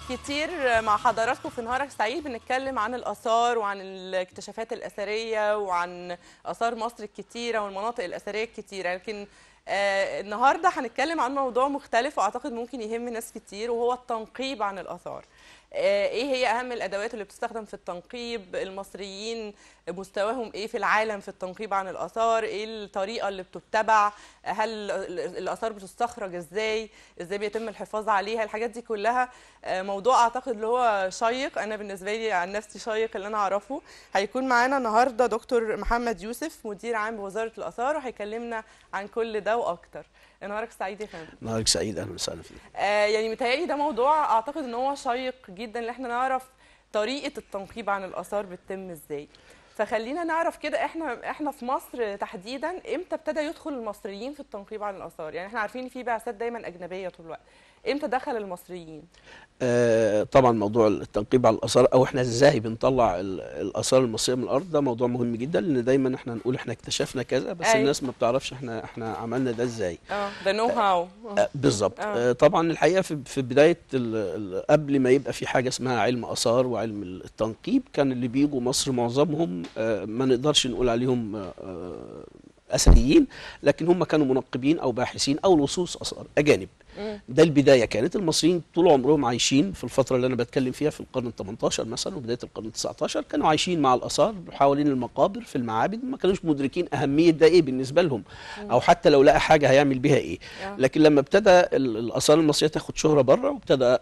كتير مع حضراتكم في نهارك سعيد بنتكلم عن الآثار وعن الاكتشافات الأثرية وعن آثار مصر الكتيرة والمناطق الأثرية الكتيرة لكن آه النهارده هنتكلم عن موضوع مختلف واعتقد ممكن يهم ناس كتير وهو التنقيب عن الآثار. آه ايه هي اهم الادوات اللي بتستخدم في التنقيب المصريين مستواهم ايه في العالم في التنقيب عن الاثار ايه الطريقه اللي بتتبع هل الاثار بتستخرج ازاي ازاي بيتم الحفاظ عليها الحاجات دي كلها آه موضوع اعتقد اللي هو شيق انا بالنسبه لي عن نفسي شيق اللي انا اعرفه هيكون معانا النهارده دكتور محمد يوسف مدير عام بوزاره الاثار وهيكلمنا عن كل ده واكتر نهارك سعيد يا فندم نهارك سعيد اهلا وسهلا فيك آه يعني متهيألي ده موضوع اعتقد ان هو شيق جدا ان احنا نعرف طريقه التنقيب عن الاثار بتتم ازاي فخلينا نعرف كده احنا احنا في مصر تحديدا امتى ابتدى يدخل المصريين في التنقيب عن الاثار يعني احنا عارفين في بعثات دايما اجنبيه طول الوقت امتى دخل المصريين آه طبعا موضوع التنقيب على الاثار او احنا ازاي بنطلع الاثار المصريه من الارض ده موضوع مهم جدا لان دايما احنا نقول احنا اكتشفنا كذا بس أي. الناس ما بتعرفش احنا احنا عملنا ده ازاي اه ده نو هاو آه بالظبط آه. طبعا الحقيقه في, في بدايه ال ال قبل ما يبقى في حاجه اسمها علم اثار وعلم التنقيب كان اللي بيجوا مصر معظمهم آه ما نقدرش نقول عليهم آه اثريين لكن هم كانوا منقبين او باحثين او لصوص اثار اجانب ده البدايه كانت المصريين طول عمرهم عايشين في الفتره اللي انا بتكلم فيها في القرن ال 18 مثلا وبدايه القرن ال 19 كانوا عايشين مع الاثار حوالين المقابر في المعابد ما كانوش مدركين اهميه ده ايه بالنسبه لهم او حتى لو لقى حاجه هيعمل بيها ايه لكن لما ابتدى الاثار المصريه تاخد شهره بره وابتدى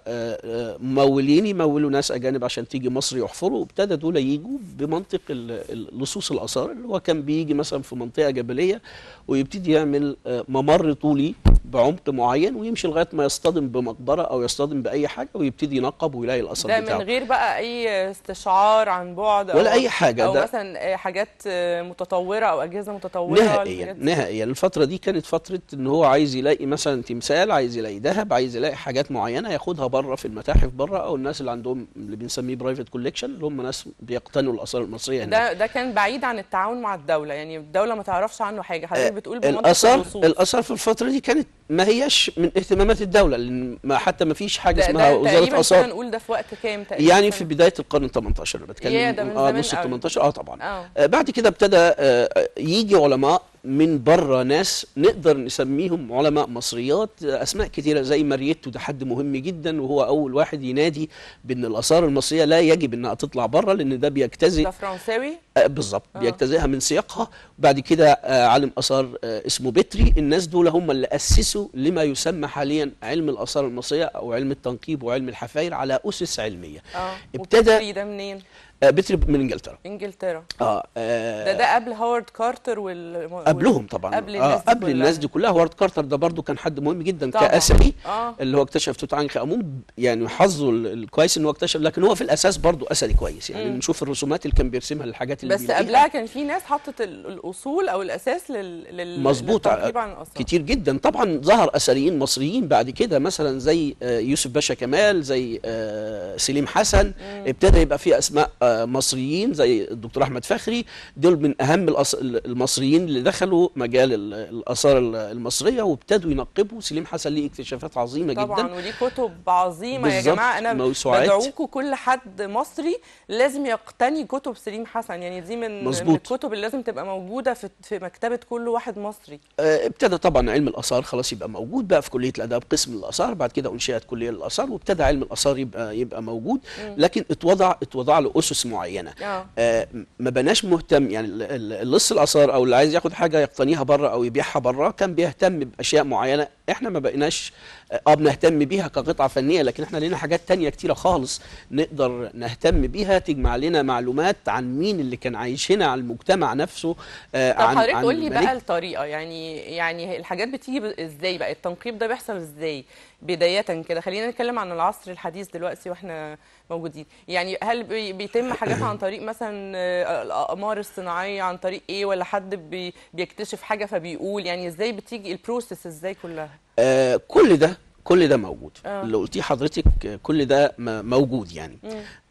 ممولين يمولوا ناس اجانب عشان تيجي مصر يحفروا وابتدى دول يجوا بمنطق لصوص الاثار اللي هو كان بيجي مثلا في منطقه جبليه ويبتدي يعمل ممر طولي بعمق معين ويمشي لغايه ما يصطدم بمقبره او يصطدم باي حاجه ويبتدي ينقب ويلاقي الاثر ده بتاعه من غير بقى اي استشعار عن بعد ولا اي حاجه او ده مثلا حاجات متطوره او اجهزه متطوره نهائيا نهائيا الفتره دي كانت فتره ان هو عايز يلاقي مثلا تمثال عايز يلاقي ذهب عايز يلاقي حاجات معينه ياخدها بره في المتاحف بره او الناس اللي عندهم اللي بنسميه برايفت كوليكشن اللي هم ناس بيقتنوا الاثار المصريه ده ده كان بعيد عن التعاون مع الدوله يعني الدوله ما تعرفش عنه حاجه حضرتك بتقول بمنطق الاثار الاثار في الفتره دي كانت ما هياش من اهتمامات الدوله لان ما حتى ما فيش حاجه ده اسمها ده وزاره اثار نقول ده في وقت كام تقريبا يعني في بدايه القرن ال 18 انا بتكلم يا ده من اه زمان نص ال قوي. 18 اه طبعا آه. آه بعد كده ابتدى آه يجي علماء من بره ناس نقدر نسميهم علماء مصريات آه، اسماء كثيره زي مارييتو ده حد مهم جدا وهو اول واحد ينادي بان الاثار المصريه لا يجب انها تطلع بره لان ده بيجتزئ ده فرنساوي آه، بالظبط آه. بيجتزئها من سياقها بعد كده آه، عالم اثار آه، اسمه بتري الناس دول هم اللي اسسوا لما يسمى حاليا علم الاثار المصريه او علم التنقيب وعلم الحفاير على اسس علميه اه ابتدى- وبتري ده منين آه، بتري من انجلترا انجلترا اه, آه ده ده قبل هوارد كارتر وال قبلهم طبعا قبل آه الناس دي قبل كلها. الناس دي كلها هوارد كارتر ده برضو كان حد مهم جدا طبعاً. كاثري اه اللي هو اكتشف توت عنخ امون يعني حظه ال- الكويس ان هو اكتشف لكن هو في الاساس برضو اثري كويس يعني مم. نشوف الرسومات اللي كان بيرسمها للحاجات اللي بس بيلاقيها. قبلها كان في ناس حطت ال- الاصول او الاساس لل لل مظبوط للتنقيب عن الاثار كتير جدا طبعا ظهر اثريين مصريين بعد كده مثلا زي آه، يوسف باشا كمال زي آه، سليم حسن ابتدى يبقى في اسماء آه، مصريين زي الدكتور احمد فخري دول من اهم الأص- المصريين اللي دخلوا مجال ال- الاثار المصريه وابتدوا ينقبوا سليم حسن ليه اكتشافات عظيمه جدا طبعا وليه كتب عظيمه يا بالظبط، جماعه انا موسوعات. بدعوكم كل حد مصري لازم يقتني كتب سليم حسن يعني دي من, من مظبوط. الكتب اللي لازم تبقى موجوده في في مكتبه كل واحد مصري آه، ابتدى طبعا علم الاثار خلاص يبقى موجود بقى في كليه الاداب قسم الاثار بعد كده انشئت كليه الاثار وابتدى علم الاثار يبقى يبقى موجود لكن اتوضع اتوضع له اسس معينه اه آه، ما بناش مهتم يعني ال- ال- اللص الاثار او اللي عايز ياخد حاجه يقتنيها بره او يبيعها بره كان بيهتم باشياء معينه احنا ما بقيناش اه بنهتم بيها كقطعه فنيه لكن احنا لنا حاجات تانية كتيره خالص نقدر نهتم بيها تجمع لنا معلومات عن مين اللي كان عايش هنا عن المجتمع نفسه آه، طب عن حضرتك عن قول لي الملك. بقى الطريقه يعني يعني الحاجات بتيجي ب- ازاي بقى التنقيب ده بيحصل ازاي بدايه كده خلينا نتكلم عن العصر الحديث دلوقتي واحنا موجودين يعني هل بي- بيتم حاجات عن طريق مثلا آه، الاقمار الصناعيه عن طريق ايه ولا حد بي بيكتشف حاجه فبيقول يعني ازاي بتيجي البروسيس ازاي كلها آه كل ده كل ده موجود آه. اللي قلتيه حضرتك آه، كل ده م- موجود يعني مم.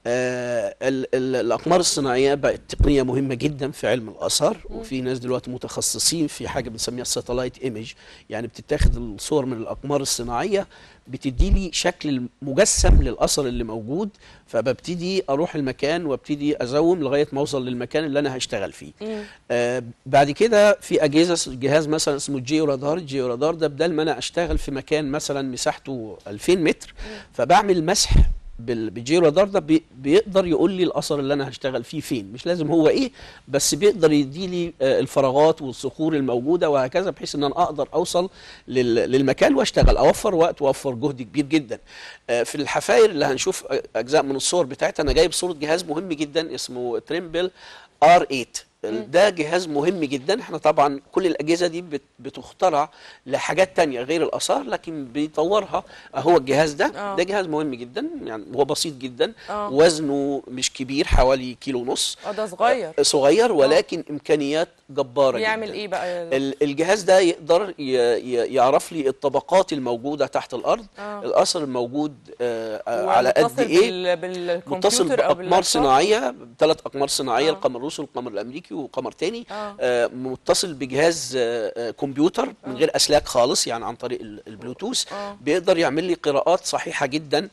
آه، ال- ال- الاقمار الصناعيه بقت تقنيه مهمه جدا في علم الاثار وفي ناس دلوقتي متخصصين في حاجه بنسميها الساتلايت ايمج يعني بتتاخد الصور من الاقمار الصناعيه بتدي لي شكل مجسم للاثر اللي موجود فببتدي اروح المكان وابتدي ازوم لغايه ما اوصل للمكان اللي انا هشتغل فيه آه بعد كده في اجهزه جهاز مثلا اسمه الجيو رادار الجيو رادار ده بدل ما انا اشتغل في مكان مثلا مساحته 2000 متر فبعمل مسح بال- بالجيو رادار ده بي- بيقدر يقول لي الاثر اللي انا هشتغل فيه فين مش لازم هو ايه بس بيقدر يدي لي آه، الفراغات والصخور الموجوده وهكذا بحيث ان انا اقدر اوصل لل- للمكان واشتغل اوفر وقت واوفر جهد كبير جدا آه، في الحفاير اللي هنشوف أ- اجزاء من الصور بتاعتها انا جايب صوره جهاز مهم جدا اسمه تريمبل ار 8 ده جهاز مهم جدا احنا طبعا كل الاجهزه دي بت- بتخترع لحاجات تانية غير الاثار لكن بيطورها هو الجهاز ده آه. ده جهاز مهم جدا يعني هو بسيط جدا آه. وزنه مش كبير حوالي كيلو ونص اه ده صغير صغير ولكن امكانيات جباره بيعمل جدا ايه بقى ال- الجهاز ده يقدر ي- ي- يعرف لي الطبقات الموجوده تحت الارض آه. الاثر الموجود آه، آه، على قد ومتصل ايه بال... متصل بالكمبيوتر او باقمار باللابتوب؟ صناعيه ثلاث اقمار صناعيه آه. القمر الروسي والقمر الامريكي وقمر تاني آه. آه، متصل بجهاز آه، آه، كمبيوتر من غير اسلاك خالص يعني عن طريق ال- البلوتوث آه. بيقدر يعمل لي قراءات صحيحه جدا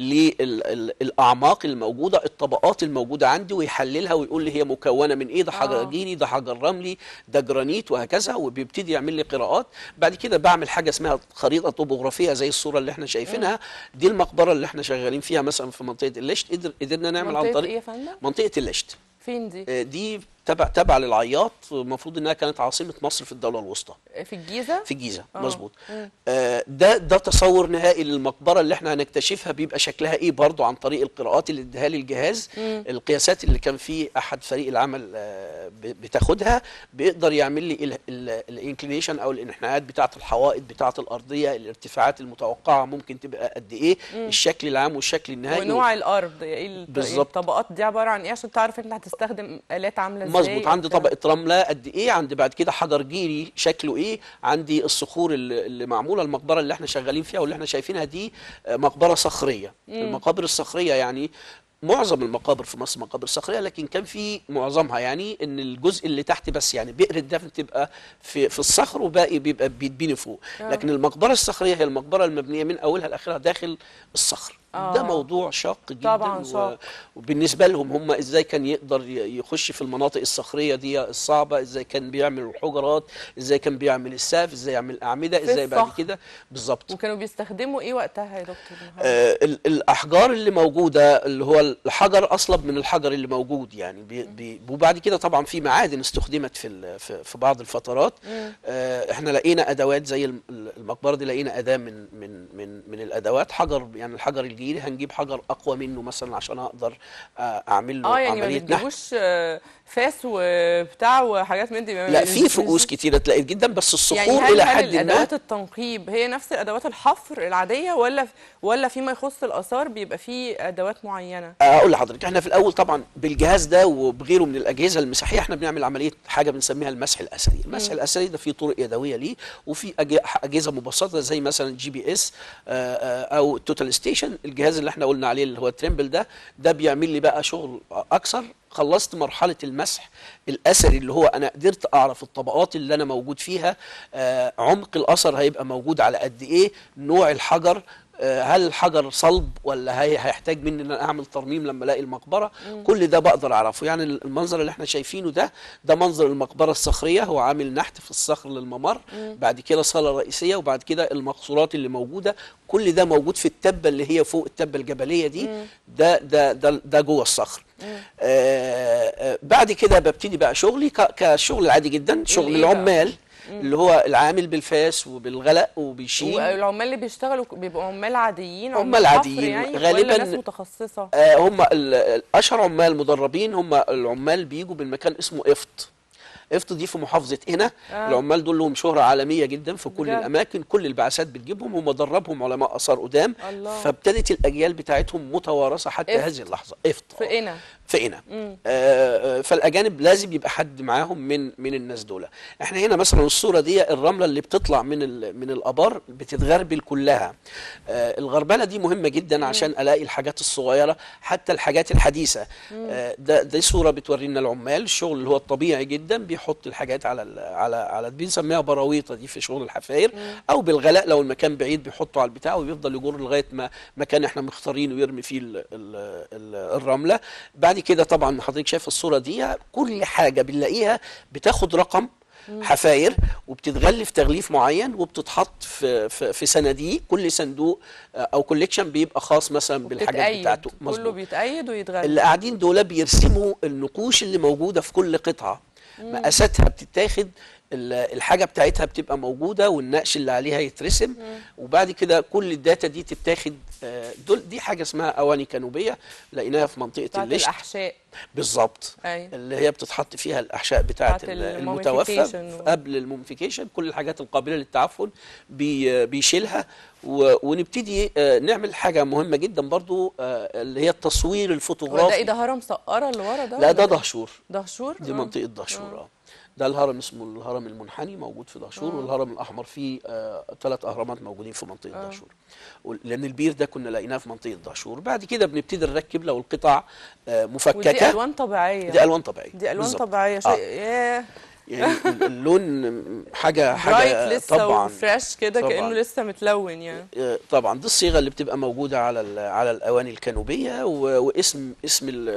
للاعماق الموجوده الطبقات الموجوده عندي ويحللها ويقول لي هي مكونه من ايه ده حجر آه. جيري ده حجر رملي ده جرانيت وهكذا وبيبتدي يعمل لي قراءات بعد كده بعمل حاجه اسمها خريطه طوبوغرافيه زي الصوره اللي احنا شايفينها دي المقبره اللي احنا شغالين فيها مثلا في منطقه الليشت قدر قدرنا نعمل عن منطقة طريق ايه يا فندم؟ منطقه الليشت فين دي؟ آه، دي تبع تبع للعياط المفروض انها كانت عاصمه مصر في الدوله الوسطى في الجيزة؟ في الجيزه آه. مظبوط مم. آه، ده ده تصور نهائي للمقبره اللي احنا هنكتشفها بيبقى شكلها ايه برضو عن طريق القراءات اللي اداها لي الجهاز مم. القياسات اللي كان في احد فريق العمل آه، ب- بتاخدها بيقدر يعمل لي الانكلينيشن او الانحناءات بتاعه الحوائط بتاعه الارضيه الارتفاعات المتوقعه ممكن تبقى قد ايه الشكل العام والشكل النهائي ونوع الارض ايه ال- بالظبط. الطبقات دي عباره عن ايه عشان تعرف انت هتستخدم الات عامله ازاي مظبوط أو عندي بتاع. طبقه رمله قد ايه عندي بعد كده حجر جيري شكله ايه عندي الصخور اللي اللي معموله المقبره اللي احنا شغالين فيها واللي احنا شايفينها دي آه، مقبره صخريه المقابر الصخريه يعني معظم المقابر في مصر مقابر صخريه لكن كان في معظمها يعني ان الجزء اللي تحت بس يعني بئر الدفن تبقى في في الصخر وباقي بيبقى بيتبني فوق آه. لكن المقبره الصخريه هي المقبره المبنيه من اولها لاخرها داخل الصخر آه. ده موضوع شاق جدا طبعاً شاق. وبالنسبه لهم هم ازاي كان يقدر ي- يخش في المناطق الصخريه دي الصعبه ازاي كان بيعمل الحجرات ازاي كان بيعمل السقف ازاي يعمل اعمده في ازاي بعد الصخر. كده بالظبط وكانوا بيستخدموا ايه وقتها يا دكتور محمد؟ آه ال- الاحجار اللي موجوده اللي هو الحجر اصلب من الحجر اللي موجود يعني بي بي وبعد كده طبعا في معادن استخدمت في ال- في, في بعض الفترات آه احنا لقينا ادوات زي الم- المقبره دي لقينا اداه من من من من الادوات حجر يعني الحجر الجيري هنجيب حجر اقوى منه مثلا عشان اقدر آه اعمل له اه يعني ما عمليه نحت بتجيبوش آه، فاس وبتاع وحاجات من دي لا في فؤوس كتيره تلاقيت جدا بس الصخور يعني هل الى هل حد ما الادوات التنقيب هي نفس الادوات الحفر العاديه ولا ولا فيما يخص الاثار بيبقى فيه ادوات معينه اقول لحضرتك احنا في الاول طبعا بالجهاز ده وبغيره من الاجهزه المساحيه احنا بنعمل عمليه حاجه بنسميها المسح الاثري المسح الاثري ده فيه طرق يدويه ليه وفي أج- اجهزه مبسطه زي مثلا جي بي اس او توتال ستيشن الجهاز اللي احنا قلنا عليه اللي هو تريمبل ده ده بيعمل لي بقى شغل اكثر خلصت مرحله المسح الاثري اللي هو انا قدرت اعرف الطبقات اللي انا موجود فيها آه، عمق الاثر هيبقى موجود على قد ايه نوع الحجر آه، هل الحجر صلب ولا هي هيحتاج مني ان انا اعمل ترميم لما الاقي المقبره كل ده بقدر اعرفه يعني المنظر اللي احنا شايفينه ده ده منظر المقبره الصخريه هو عامل نحت في الصخر للممر بعد كده صاله رئيسيه وبعد كده المقصورات اللي موجوده كل ده موجود في التبه اللي هي فوق التبه الجبليه دي ده ده ده, ده جوه الصخر آه آه بعد كده ببتدي بقى شغلي ك- كشغل العادي جدا شغل الإيه بقى؟ العمال اللي هو العامل بالفاس وبالغلق وبيشيل والعمال اللي بيشتغلوا بيبقوا عمال عاديين عمال حفر عاديين، يعني غالباً- ولا ناس متخصصه آه هم ال- ال- اشهر عمال مدربين هم العمال بيجوا بالمكان اسمه افط افط دي في محافظه هنا آه. آه. العمال دول لهم شهره عالميه جدا في كل بجد؟ الاماكن كل البعثات بتجيبهم ومدربهم علماء اثار قدام الله. فابتدت الاجيال بتاعتهم متوارثه حتى إفط. هذه اللحظه افط في قنا في في قنا آه، آه، فالاجانب لازم يبقى حد معاهم من من الناس دول احنا هنا مثلا الصوره دي الرمله اللي بتطلع من ال- من الابار بتتغربل كلها آه، الغربله دي مهمه جدا عشان الاقي الحاجات الصغيره حتى الحاجات الحديثه آه، ده دي صوره بتوري لنا العمال الشغل اللي هو الطبيعي جدا بيحط الحاجات على ال- على على بنسميها براويطه دي في شغل الحفاير او بالغلاء لو المكان بعيد بيحطه على البتاع وبيفضل يجر لغايه ما مكان احنا مختارينه ويرمي فيه ال ال ال الرمله بعد كده طبعا حضرتك شايف الصوره دي كل حاجه بنلاقيها بتاخد رقم حفاير وبتتغلف تغليف معين وبتتحط في في, في صناديق كل صندوق آه، او كوليكشن بيبقى خاص مثلا بالحاجات بتتأيد بتاعته كله مظبوط بيتأيد ويتغلب اللي قاعدين دول بيرسموا النقوش اللي موجوده في كل قطعه مقاساتها بتتاخد ال- الحاجه بتاعتها بتبقى موجوده والنقش اللي عليها يترسم وبعد كده كل الداتا دي تتاخد آه، دول دي حاجه اسمها اواني كانوبيه لقيناها في منطقه بتاعت الليشت الأحشاء بالظبط أي. اللي هي بتتحط فيها الاحشاء بتاعه بتاعت ال- الموميفيكيشن المتوفى و- قبل الموميفيكيشن كل الحاجات القابله للتعفن بي بيشيلها و- ونبتدي آه، نعمل حاجه مهمه جدا برضو آه، اللي هي التصوير هو الفوتوغرافي ده ايه ده هرم سقارة اللي ورا ده لا ولا ده دهشور دهشور دي آه. منطقه دهشور اه ده الهرم اسمه الهرم المنحني موجود في دهشور والهرم الاحمر فيه ثلاث اهرامات موجودين في منطقه دهشور وال- لان البير ده كنا لقيناه في منطقه دهشور بعد كده بنبتدي نركب لو القطع آه، ودي مفككه ألوان طبيعية دي الوان طبيعيه دي ألوان بالظبط. طبيعية شيء آه. ياه يعني ال- اللون حاجه برايت حاجه لسه طبعا وفريش كده طبعاً. كأنه لسه متلون يعني آه، طبعا دي الصيغه اللي بتبقى موجوده على ال- على الاواني الكانوبيه و- واسم اسم ال-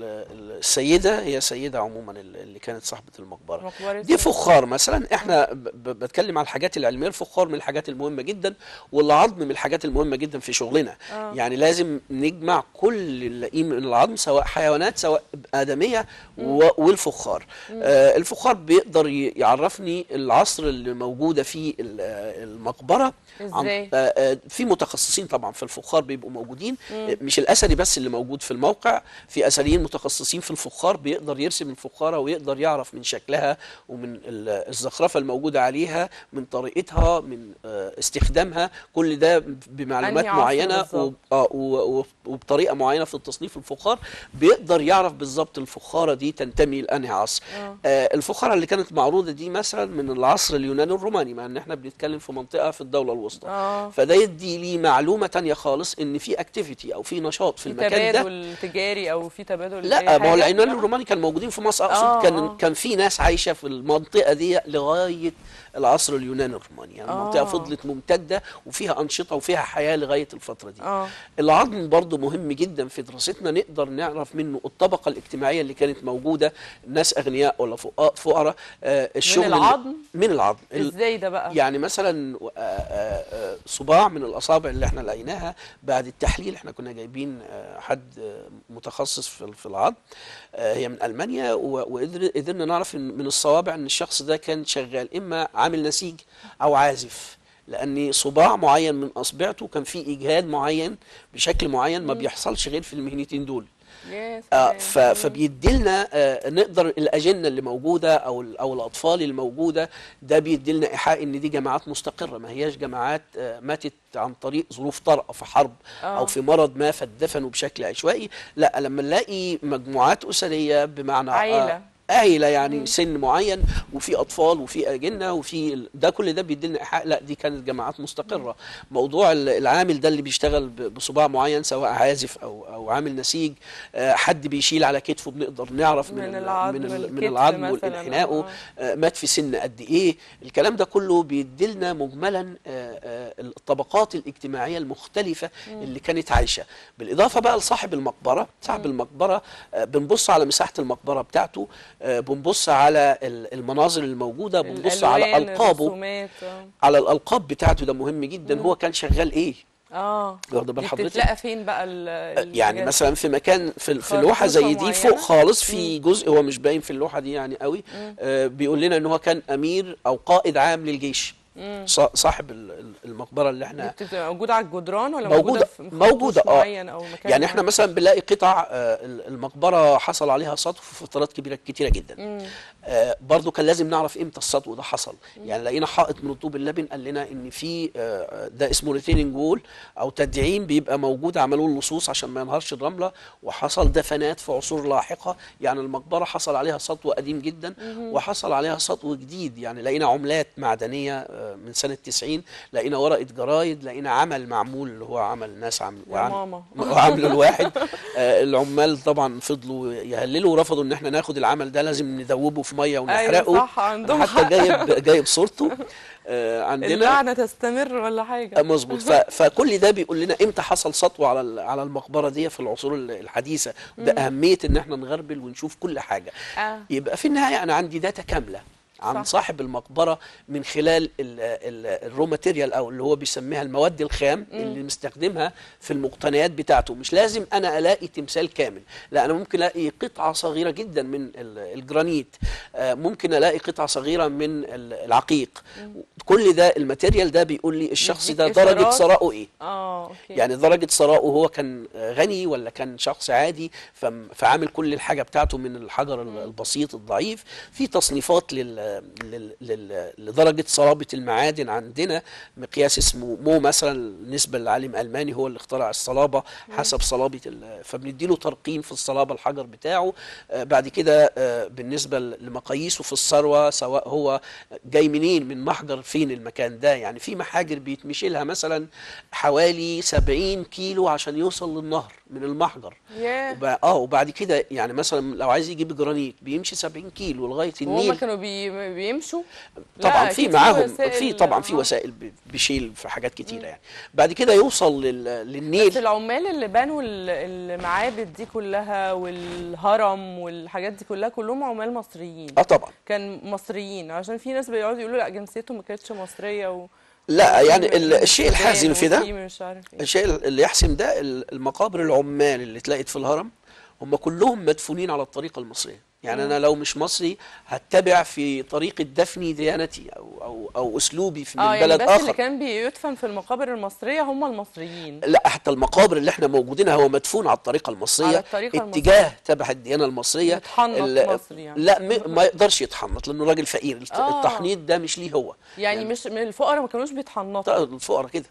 ال- السيده هي سيده عموما ال- اللي كانت صاحبه المقبره مقبرة دي فخار مثلا احنا ب- ب- بتكلم على الحاجات العلميه الفخار من الحاجات المهمه جدا والعظم من الحاجات المهمه جدا في شغلنا آه. يعني لازم نجمع كل اللي نلاقيه من العظم سواء حيوانات سواء ادميه و- والفخار آه الفخار بيقدر ي- يعرفني العصر اللي موجوده فيه ال- آه، المقبره عن- ازاي؟ آه، آه، في متخصصين طبعا في الفخار بيبقوا موجودين آه، مش الاثري بس اللي موجود في الموقع في اثريين متخصصين في الفخار بيقدر يرسم الفخاره ويقدر يعرف من شكلها ومن ال- الزخرفه الموجوده عليها من طريقتها من آه، استخدامها كل ده بمعلومات أنهي عصر معينه بالظبط؟ وب- آه، و- و- وبطريقه معينه في التصنيف الفخار بيقدر يعرف بالظبط الفخاره دي تنتمي لانهي عصر آه. آه، الفخاره اللي كانت معروضه دي مثلا من العصر اليوناني الروماني مع ان احنا بنتكلم في منطقه في الدوله الوسطى اه فده يدي لي معلومه تانية خالص ان في اكتيفيتي او في نشاط في في المكان ده تبادل تجاري او في تبادل أي لا ما هو حاجة؟ العنوان لا. الروماني كان موجودين في مصر اقصد آه، كان آه. كان في ناس عايشه في المنطقه دي لغايه العصر اليوناني الروماني يعني المنطقه آه. فضلت ممتده وفيها انشطه وفيها حياه لغايه الفتره دي اه العظم برضو مهم جدا في دراستنا نقدر نعرف منه الطبقه الاجتماعيه اللي كانت موجوده ناس اغنياء ولا فقراء فقراء آه الشغل اللي- العظم؟ من العظم ال- ازاي ده بقى؟ يعني مثلا آه، آه، آه، صباع من الاصابع اللي احنا لقيناها بعد التحليل احنا كنا جايبين آه، حد آه، متخصص في في العظم آه، هي من المانيا و- وقدر- قدرنا نعرف إن من الصوابع ان الشخص ده كان شغال اما عامل نسيج او عازف لان صباع معين من اصبعته كان فيه اجهاد معين بشكل معين ما بيحصلش غير في المهنتين دول يا آه سلام. ف- فبيدي لنا آه نقدر الاجنه اللي موجوده او ال- او الاطفال الموجوده ده بيدي لنا ايحاء ان دي جماعات مستقره ما هياش جماعات آه ماتت عن طريق ظروف طارئه في حرب آه. او في مرض ما فاتدفنوا بشكل عشوائي لا لما نلاقي مجموعات اسريه بمعنى عيلة. آه عيله يعني سن معين وفي اطفال وفي اجنه وفي ال- ده كل ده بيدي لنا ايحاء لا دي كانت جماعات مستقره موضوع ال- العامل ده اللي بيشتغل ب- بصباع معين سواء عازف او او عامل نسيج آه، حد بيشيل على كتفه بنقدر نعرف من من ال- العظم، من, ال- من الكتف العظم مثلاً، والانحناء آه. آه، مات في سن قد ايه الكلام ده كله بيدي لنا مجملا آه، آه، الطبقات الاجتماعيه المختلفه اللي كانت عايشه بالاضافه بقى لصاحب المقبره صاحب المقبره آه، بنبص على مساحه المقبره بتاعته آه، بنبص على ال- المناظر الموجوده بنبص على الألوان، القابه الرسومات، آه. على الالقاب بتاعته ده مهم جدا هو كان شغال ايه اه واخده بال دي حضرتك بتتلاقى فين بقى ال- يعني الحاجات؟ مثلا في مكان في, في خرطوشة لوحه زي دي فوق معينة؟ خالص في جزء هو مش باين في اللوحه دي يعني قوي آه بيقول لنا ان هو كان امير او قائد عام للجيش صا- صاحب ال- ال- المقبره اللي دي احنا بتبقى موجوده على الجدران ولا موجودة- موجوده في مخطوط موجودة، آه. معين او مكان يعني احنا معين؟ مثلا بنلاقي قطع آه، المقبره حصل عليها سطو في فترات كبيره كتيره جدا آه، برضو كان لازم نعرف امتى السطو ده حصل يعني لقينا حائط من طوب اللبن قال لنا ان في آه، ده اسمه ريتيننج وول او تدعيم بيبقى موجود عملوه اللصوص عشان ما ينهارش الرمله وحصل دفنات في عصور لاحقه يعني المقبره حصل عليها سطو قديم جدا وحصل عليها سطو جديد يعني لقينا عملات معدنيه آه، من سنه 90 لقينا ورقه جرايد لقينا عمل معمول اللي هو عمل ناس عمل يا ماما. وعملوا الواحد آه، العمال طبعا فضلوا يهللوا ورفضوا ان احنا ناخد العمل ده لازم ندوبه في ميه ونحرقه ايوه صح عندهم حتى حق. جايب جايب صورته آه، عندنا اللعنه تستمر ولا حاجه آه، مظبوط ف- فكل ده بيقول لنا امتى حصل سطو على ال- على المقبره دي في العصور ال- الحديثه ده اهميه ان احنا نغربل ونشوف كل حاجه آه. يبقى في النهايه انا عندي داتا كامله عن صح. صاحب المقبره من خلال الرو ماتيريال او اللي هو بيسميها المواد الخام اللي مستخدمها في المقتنيات بتاعته مش لازم انا الاقي تمثال كامل لا انا ممكن الاقي قطعه صغيره جدا من ال- الجرانيت آه، ممكن الاقي قطعه صغيره من ال- العقيق كل ده الماتيريال ده بيقول لي الشخص ده بيديك درجه إشارات. ثراءه ايه اه اوكي يعني درجة ثراءه هو كان غني ولا كان شخص عادي فم- فعامل كل الحاجة بتاعته من الحجر ال- البسيط الضعيف في تصنيفات لل... لل... لل... لدرجة صلابة المعادن عندنا مقياس اسمه مو مثلا نسبة لعالم ألماني هو اللي اخترع الصلابة حسب صلابة ال... فبنديله ترقيم في الصلابة الحجر بتاعه آه بعد كده آه بالنسبة ل- لمقاييسه في الثروة سواء هو جاي منين من محجر فين المكان ده يعني في محاجر بيتمشي لها مثلا حوالي 70 كيلو عشان يوصل للنهر من المحجر ياه وب... اه وبعد كده يعني مثلا لو عايز يجيب جرانيت بيمشي 70 كيلو لغايه وهم النيل كانوا بي... بيمشوا طبعا لا، في أكيد معاهم وسائل- في طبعا في آه. وسائل ب- بيشيل في حاجات كتيره يعني بعد كده يوصل لل... بس للنيل العمال اللي بنوا ال- المعابد دي كلها والهرم والحاجات دي كلها كلهم عمال مصريين اه طبعا كان مصريين عشان في ناس بيقعدوا يقولوا لا جنسيتهم ما كانتش مصريه و لا يعني وفي ال- من الشيء السودان الحازم في ده وفي مش عارف ايه الشيء اللي يحسم ده ال- المقابر العمال اللي اتلاقت في الهرم هم كلهم مدفونين على الطريقه المصريه يعني انا لو مش مصري هتبع في طريقه دفني ديانتي او او او اسلوبي في من اه يعني بلد بس اللي اخر كان بيدفن في المقابر المصريه هم المصريين لا حتى المقابر اللي احنا موجودينها هو مدفون على الطريقه المصريه على الطريقة اتجاه تبع الديانه المصريه يتحنط ال- مصري يعني. لا م- ما يقدرش يتحنط لانه راجل فقير الت- آه. التحنيط ده مش ليه هو يعني مش من الفقراء ما كانوش بيتحنطوا طيب الفقراء كده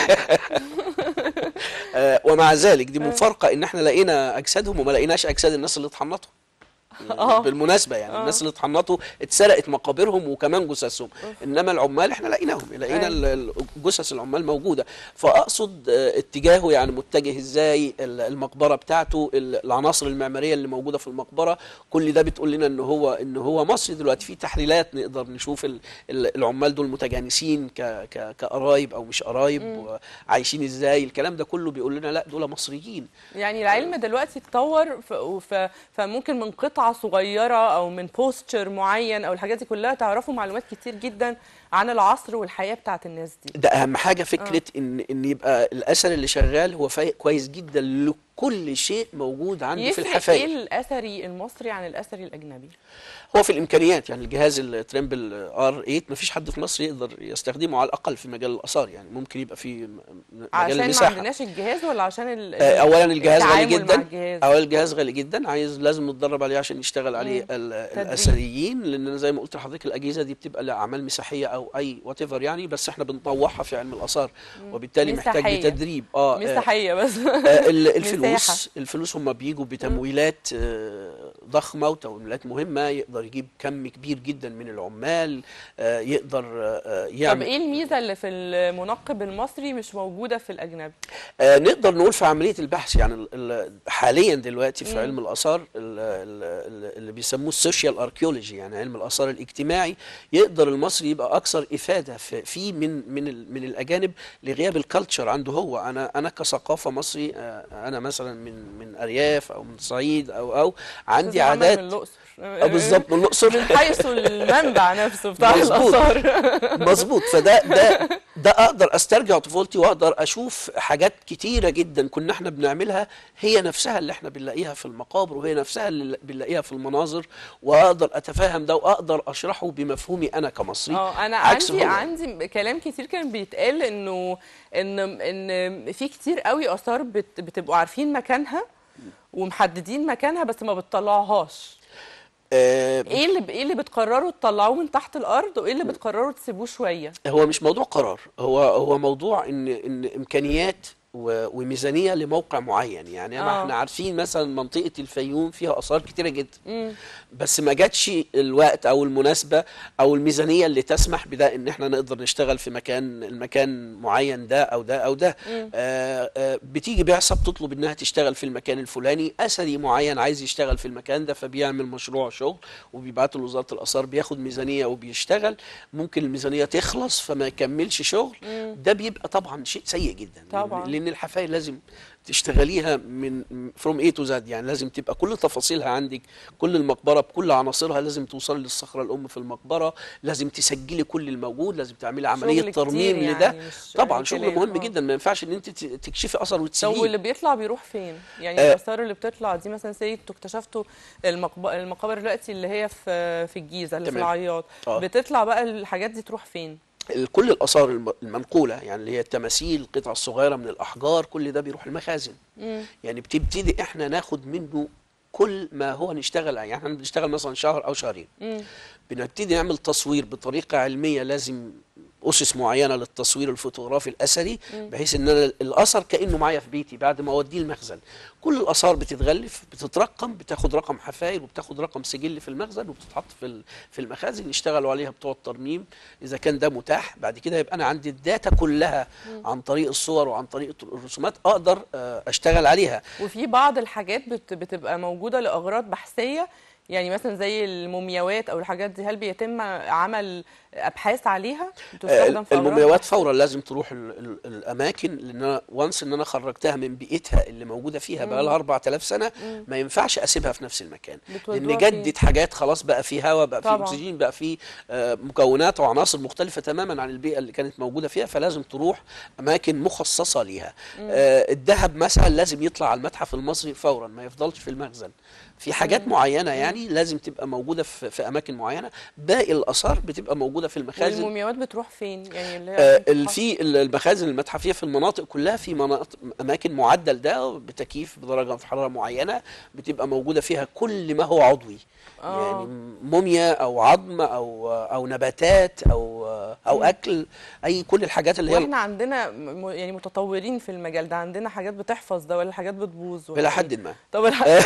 آه، ومع ذلك دي مفارقه ان احنا لقينا اجسادهم وما لقيناش اجساد الناس اللي اتحنطوا آه. بالمناسبه يعني آه. الناس اللي اتحنطوا اتسرقت مقابرهم وكمان جثثهم انما العمال احنا لقيناهم لقينا أيوة. ال- ال- جثث العمال موجوده فاقصد آه، اتجاهه يعني متجه ازاي ال- المقبره بتاعته ال- العناصر المعماريه اللي موجوده في المقبره كل ده بتقول لنا ان هو ان هو مصري دلوقتي في تحليلات نقدر نشوف ال- ال- العمال دول متجانسين ك ك كقرايب او مش قرايب عايشين ازاي الكلام ده كله بيقول لنا لا دول مصريين يعني العلم دلوقتي اتطور ف... ف... فممكن من قطعة صغيرة أو من بوستشر معين أو الحاجات دي كلها تعرفوا معلومات كتير جدا عن العصر والحياة بتاعت الناس دي ده اهم حاجه فكره ان ان يبقى الاثر اللي شغال هو فايق كويس جدا لكل شيء موجود عنده في يفرق ايه الحفاير الأثري المصري عن الأثري الأجنبي؟ هو في الامكانيات يعني الجهاز التريمبل ار 8 ما فيش حد في مصر يقدر يستخدمه على الاقل في مجال الاثار يعني ممكن يبقى في م- مجال عشان ما المساحه عندناش الجهاز ولا عشان ال... آه، اولا الجهاز غالي التعامل مع جدا الجهاز؟ اولا الجهاز غالي جدا عايز لازم نتدرب عليه عشان يشتغل عليه ال- الاثريين لان أنا زي ما قلت لحضرتك الاجهزه دي بتبقى لاعمال مساحيه او اي وات ايفر يعني بس احنا بنطوعها في علم الاثار وبالتالي محتاج مساحية. لتدريب اه آه، مساحية بس آه، ال- مساحة. الفلوس الفلوس هم بيجوا بتمويلات آه، ضخمه وتمويلات مهمه يقدر يجيب كم كبير جدا من العمال آه، يقدر آه، طب يعمل ايه الميزة اللي في المنقب المصري مش موجودة في الأجنبي؟ آه، نقدر نقول في عمليه البحث يعني ال- ال- حاليا دلوقتي في علم الاثار ال- ال- ال- اللي بيسموه السوشيال اركيولوجي يعني علم الاثار الاجتماعي يقدر المصري يبقى اكثر افاده في- فيه من من ال- من الاجانب لغياب الكالتشر عنده هو انا انا كثقافه مصري آه، انا مثلا من من ارياف او من الصعيد او او عندي أستاذ محمد عادات من الأقصر آه، بالظبط من الاقصر من حيث المنبع نفسه بتاع مظبوط. الآثار مظبوط فده ده ده اقدر استرجع طفولتي واقدر اشوف حاجات كتيره جدا كنا احنا بنعملها هي نفسها اللي احنا بنلاقيها في المقابر وهي نفسها اللي بنلاقيها في المناظر واقدر اتفهم ده واقدر اشرحه بمفهومي انا كمصري اه انا عكس عندي هو. عندي كلام كتير كان بيتقال انه ان ان في كتير قوي اثار بت بتبقوا عارفين مكانها ومحددين مكانها بس ما بتطلعوهاش آه ايه اللي ايه اللي بتقرروا تطلعوه من تحت الارض وايه اللي بتقرروا تسيبوه شويه هو مش موضوع قرار هو هو موضوع ان ان امكانيات و- وميزانيه لموقع معين يعني انا آه. احنا عارفين مثلا منطقه الفيوم فيها اثار كتيره جدا مم. بس ما جاتش الوقت او المناسبه او الميزانيه اللي تسمح بده ان احنا نقدر نشتغل في مكان المكان معين ده او ده او ده آه آه بتيجي بعثه بتطلب انها تشتغل في المكان الفلاني اثري معين عايز يشتغل في المكان ده فبيعمل مشروع شغل وبيبعته لوزاره الاثار بياخد ميزانيه وبيشتغل ممكن الميزانيه تخلص فما يكملش شغل ده بيبقى طبعا شيء سيء جدا طبعاً. لان الحفاير لازم تشتغليها من فروم اي تو زد يعني لازم تبقى كل تفاصيلها عندك كل المقبره بكل عناصرها لازم توصلي للصخره الام في المقبره لازم تسجلي كل الموجود لازم تعملي عمليه شغل ترميم كتير لده يعني مش طبعا أي شغل كلام، مهم آه. جدا ما ينفعش ان انت ت- تكشفي اثر طب وتسيبيه واللي بيطلع بيروح فين؟ يعني آه. الاثار اللي بتطلع دي مثلا سي انتوا اكتشفتوا المقب... المقابر دلوقتي اللي هي في في الجيزه اللي في تمام. العياط آه. بتطلع بقى الحاجات دي تروح فين؟ ال- كل الاثار الم- المنقوله يعني اللي هي التماثيل القطع الصغيره من الاحجار كل ده بيروح المخازن مم. يعني بتبتدي احنا ناخد منه كل ما هو نشتغل يعني احنا بنشتغل مثلا شهر او شهرين مم. بنبتدي نعمل تصوير بطريقه علميه لازم اسس معينه للتصوير الفوتوغرافي الاثري بحيث ان انا الاثر كانه معايا في بيتي بعد ما اوديه المخزن كل الاثار بتتغلف بتترقم بتاخد رقم حفاير وبتاخد رقم سجل في المخزن وبتتحط في ال- في المخازن يشتغلوا عليها بتوع الترميم اذا كان ده متاح بعد كده يبقى انا عندي الداتا كلها عن طريق الصور وعن طريق الرسومات اقدر آه، اشتغل عليها وفي بعض الحاجات بت... بتبقى موجوده لاغراض بحثيه يعني مثلا زي المومياوات او الحاجات دي هل بيتم عمل ابحاث عليها تستخدم في أغراض المومياوات بحثية؟ فورا لازم تروح ال ال الاماكن لان انا وانس ان انا خرجتها من بيئتها اللي موجوده فيها بقى لها 4000 سنه ما ينفعش اسيبها في نفس المكان بتودوها لان جدت حاجات خلاص بقى في هواء بقى في طبعاً. اكسجين بقى في آه، مكونات وعناصر مختلفه تماما عن البيئه اللي كانت موجوده فيها فلازم تروح اماكن مخصصه ليها آه، الذهب مثلا لازم يطلع على المتحف المصري فورا ما يفضلش في المخزن في حاجات معينه يعني لازم تبقى موجوده في, في اماكن معينه باقي الاثار بتبقى موجوده في المخازن والمومياوات بتروح فين يعني اللي هي آه، عشان ال- تتحط- في ال- المخازن المتحفيه في المناطق كلها في مناطق اماكن معدل ده بتكييف بدرجه في حراره معينه بتبقى موجوده فيها كل ما هو عضوي آه. يعني موميا او عظم او او نباتات او او اكل اي كل الحاجات اللي هي واحنا عندنا م- يعني متطورين في المجال ده عندنا حاجات بتحفظ ده ولا حاجات بتبوظ ولا الى إيه؟ حد ما طب الح...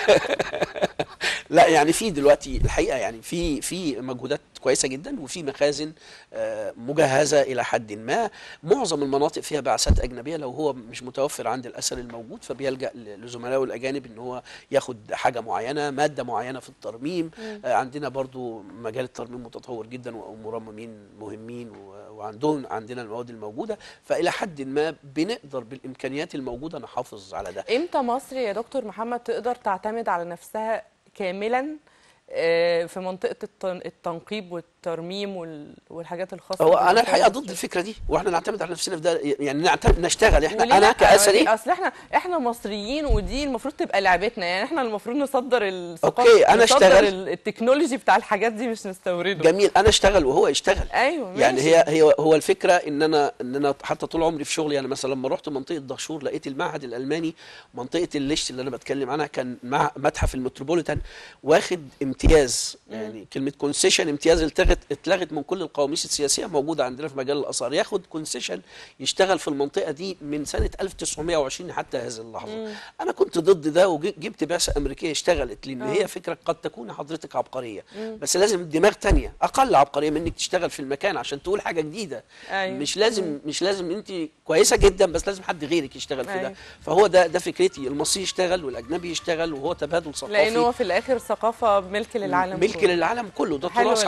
لا يعني في دلوقتي الحقيقه يعني في في مجهودات كويسه جدا وفي مخازن آه، مجهزه الى حد ما معظم المناطق فيها بعثات اجنبيه لو هو مش متوفر عند الاثر الموجود فبيلجا ل- لزملائه الاجانب ان هو ياخد حاجه معينه ماده معينه في الترميم آه، عندنا برضو مجال الترميم متطور جدا ومرممين مهمين و- وعندهم عندنا المواد الموجوده فالى حد ما بنقدر بالامكانيات الموجوده نحافظ على ده امتى مصر يا دكتور محمد تقدر تعتمد على نفسها كاملا آه، في منطقة التن- التنقيب والترميم وال- والحاجات الخاصة هو انا بالآثار الحقيقه ضد المصرية؟ الفكره دي واحنا نعتمد على نفسنا في ده يعني نعتمد نشتغل احنا وليه انا لأ؟ كاثري اصل احنا احنا مصريين ودي المفروض تبقى لعبتنا يعني احنا المفروض نصدر الثقافة أوكي، أنا نصدر أشتغل. ال- التكنولوجي بتاع الحاجات دي مش نستورده جميل انا اشتغل وهو يشتغل ايوه يعني ماشي. هي هي هو الفكره ان انا ان انا حتى طول عمري في شغلي يعني مثلا لما رحت منطقه دهشور لقيت المعهد الالماني منطقه الليشت اللي انا بتكلم عنها كان مع متحف المتروبوليتان واخد امتياز يعني كلمه كونسيشن امتياز اتلغت اتلغت من كل القواميس السياسيه موجوده عندنا في مجال الاثار ياخد كونسيشن يشتغل في المنطقه دي من سنه 1920 حتى هذه اللحظه انا كنت ضد ده وجبت بعثه امريكيه اشتغلت لان آه. هي فكره قد تكون حضرتك عبقريه بس لازم دماغ تانية اقل عبقريه منك تشتغل في المكان عشان تقول حاجه جديده أيوة. مش لازم مش لازم انت كويسه جدا بس لازم حد غيرك يشتغل في أيوة. ده فهو ده ده فكرتي المصري يشتغل والاجنبي يشتغل وهو تبادل ثقافي لان هو في الاخر ثقافة ملك للعالم ملك كله. للعالم كله ده حلو تراث ال- عالمي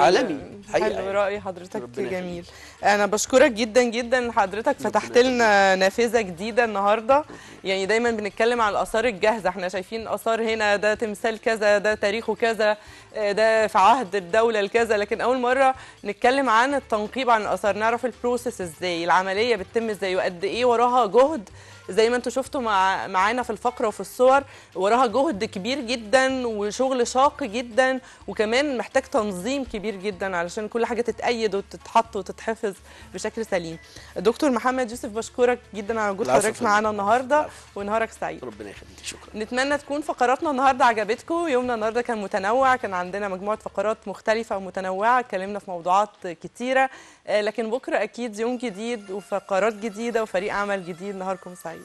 حقيقة حلو يعني. رأي حضرتك ربنا جميل انا بشكرك جدا جدا حضرتك فتحت لنا نافذة جديدة النهاردة يعني دايما بنتكلم عن الآثار الجاهزة احنا شايفين آثار هنا ده تمثال كذا ده تاريخه كذا آه، ده في عهد الدولة الكذا لكن أول مرة نتكلم عن التنقيب عن الآثار نعرف البروسيس ازاي العملية بتتم ازاي وقد ايه وراها جهد زي ما انتوا شفتوا مع معانا في الفقره وفي الصور وراها جهد كبير جدا وشغل شاق جدا وكمان محتاج تنظيم كبير جدا علشان كل حاجه تتأيد وتتحط وتتحفظ بشكل سليم. دكتور محمد يوسف بشكرك جدا على وجود العفو حضرتك يا فندم. معانا النهارده العفو. ونهارك سعيد. ربنا يخليك شكرا نتمنى تكون فقراتنا النهارده عجبتكم يومنا النهارده كان متنوع كان عندنا مجموعه فقرات مختلفه ومتنوعه اتكلمنا في موضوعات كتيره آه، لكن بكره اكيد يوم جديد وفقرات جديده وفريق عمل جديد نهاركم سعيد